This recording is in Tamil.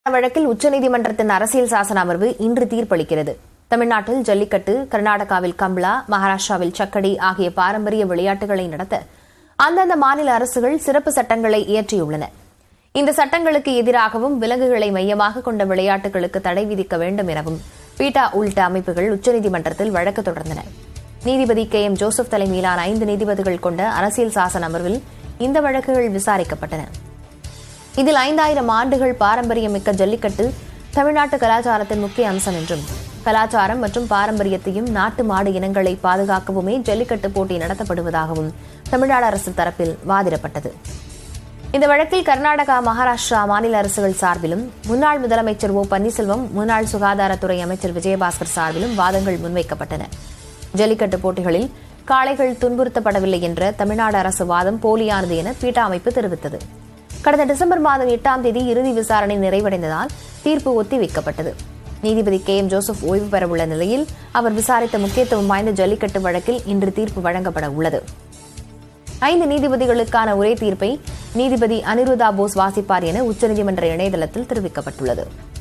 வழக்கில் உச்சநீதிமன்றத்தின் அரசியல் சாசன அமர்வு இன்று தீர்ப்பளிக்கிறது தமிழ்நாட்டில் ஜல்லிக்கட்டு கர்நாடகாவில் கம்லா மகாராஷ்டிராவில் சக்கடி ஆகிய பாரம்பரிய விளையாட்டுகளை நடத்த அந்தந்த மாநில அரசுகள் சிறப்பு சட்டங்களை இயற்றியுள்ளன இந்த சட்டங்களுக்கு எதிராகவும் விலங்குகளை மையமாக கொண்ட விளையாட்டுகளுக்கு தடை விதிக்க வேண்டும் எனவும் பீட்டா உள்ளிட்ட அமைப்புகள் உச்சநீதிமன்றத்தில் வழக்கு தொடர்ந்தன நீதிபதி கே எம் ஜோசப் தலைமையிலான ஐந்து நீதிபதிகள் கொண்ட அரசியல் சாசன அமர்வில் இந்த வழக்குகள் விசாரிக்கப்பட்டன இதில் ஐந்தாயிரம் ஆண்டுகள் பாரம்பரியமிக்க ஜல்லிக்கட்டு தமிழ்நாட்டு கலாச்சாரத்தின் முக்கிய அம்சம் என்றும் கலாச்சாரம் மற்றும் பாரம்பரியத்தையும் நாட்டு மாடு இனங்களை பாதுகாக்கவுமே ஜல்லிக்கட்டு போட்டி நடத்தப்படுவதாகவும் தமிழ்நாடு அரசு தரப்பில் வாதிடப்பட்டது இந்த வழக்கில் கர்நாடகா மகாராஷ்டிரா மாநில அரசுகள் சார்பிலும் முன்னாள் முதலமைச்சர் ஓ பன்னீர்செல்வம் முன்னாள் சுகாதாரத்துறை அமைச்சர் விஜயபாஸ்கர் சார்பிலும் வாதங்கள் முன்வைக்கப்பட்டன ஜல்லிக்கட்டு போட்டிகளில் காளைகள் துன்புறுத்தப்படவில்லை என்ற தமிழ்நாடு அரசு வாதம் போலியானது என பீட்டா அமைப்பு தெரிவித்தது கடந்த டிசம்பர் மாதம் எட்டாம் தேதி இறுதி விசாரணை நிறைவடைந்ததால் தீர்ப்பு ஒத்திவைக்கப்பட்டது நீதிபதி கே எம் ஜோசப் ஓய்வு பெறவுள்ள நிலையில் அவர் விசாரித்த முக்கியத்துவம் வாய்ந்த ஜல்லிக்கட்டு வழக்கில் இன்று தீர்ப்பு வழங்கப்பட உள்ளது ஐந்து நீதிபதிகளுக்கான ஒரே தீர்ப்பை நீதிபதி அனிருதா போஸ் வாசிப்பார் என உச்சநீதிமன்ற இணையதளத்தில் தெரிவிக்கப்பட்டுள்ளது